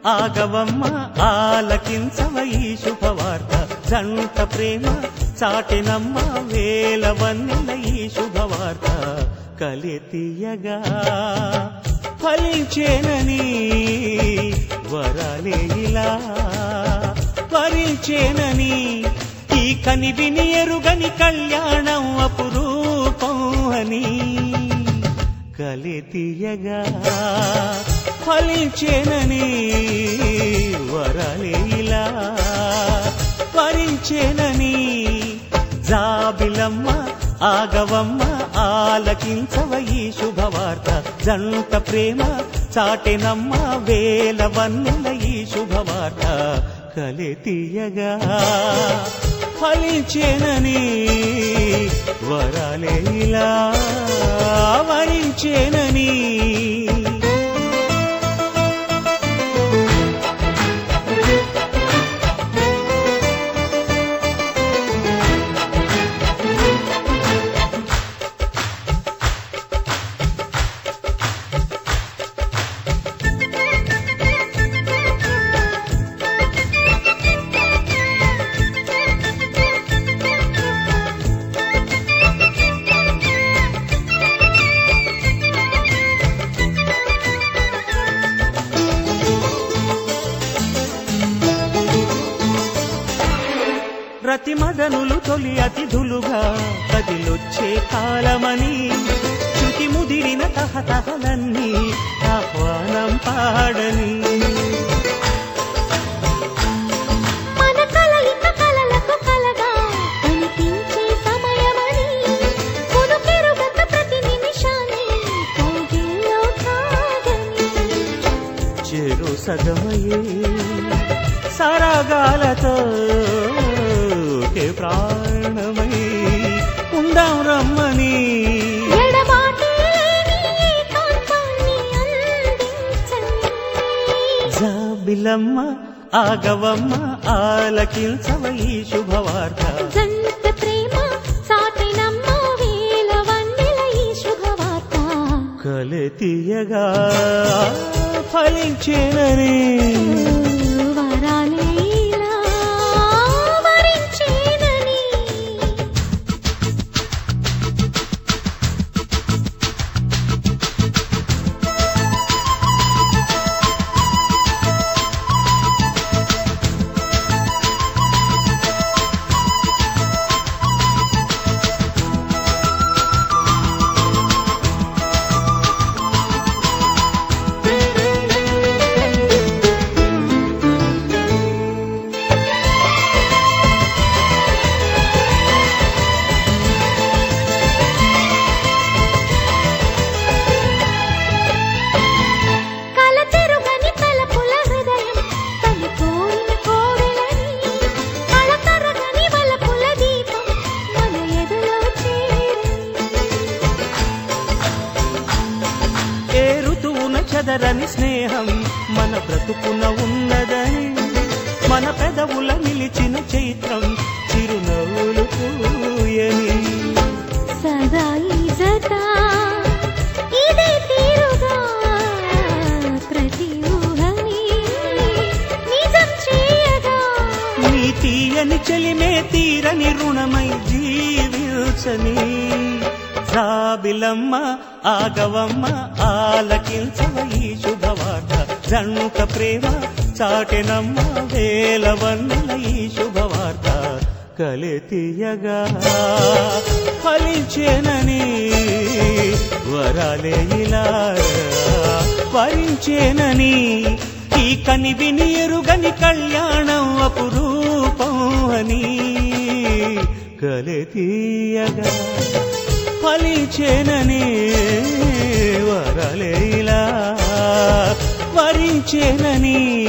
ఆగవమ్మ ఆలకించవ ఈ శుభవార్త జంట ప్రేమ చాటినమ్మ వేల వన్నెల ఈ శుభవార్త కలితీయగా ఫలించేనని వరాలే ఇలా వరించేనని ఈ కనివిని ఎరుగని కళ్యాణం అపురూపం అని కలితీయగా ఫలించేనని వరాలే ఇలా వరించేనని జాబిలమ్మ ఆగవమ్మ ఆలకించవ ఈ శుభవార్త జంట ప్రేమ చాటెనమ్మ వేల వన్నెల ఈ శుభవార్త కలితీయగా ఫలించేనని వరాలే ఇలా వరించేనని రతి మదనులు తొలి అతిథులుగా కదిలొచ్చే కాలమని శృతి ముదిరిన తహతహలన్నీ ఆహ్వానం పాడని మన కలయిక కలలకు కలగా కనిపించే సమయమని కొనుకెరుగక ప్రతి నిమిషాన్ని కౌగిల్లో కాగని చెరు సగమయే సరగాలతో ఒకే ప్రాణమై ఉందాం రమ్మని ఎడబాటే లేని ఏకాంతాన్ని అందించని జాబిలమ్మ ఆగవమ్మ ఆలకించవ ఈ శుభవార్త జంట ప్రేమ సాటినమ్మ వేల వన్నెల ఈ శుభవార్త కలితీయగా ఫలించేనని వరాలే ఇలా వరించేనని కల తెరుగని తలపుల హృదయం తనిపోయిన కోవెలని కళ తరగని వలపుల దీపం మన ఎదలో చేరని ఏ ఋతువున చెదరని స్నేహం మన బ్రతుకున ఉన్నదని మన పెదవుల నిలిచిన చైత్రం చిరునవ్వులు పూయని సదా ఈ జత ఇదే తీరుగా ప్రతి ఊహని నిజం చేయగా నీ తీయని చెలిమే తీరని రుణమై జీవించని జాబిలమ్మ ఆగవమ్మ ఆలకించవ ఈ శుభవార్త జంట ప్రేమ చాటెనమ్మ వేల వన్నెల ఈ శుభవార్త కలితీయగా ఫలించేనని వరాలే ఇలా వరించేనని ఈ కనివిని ఎరుగని కళ్యాణం అపురూపం అని కలితీయగా ఫలించేనని వరలేలా వరించేనని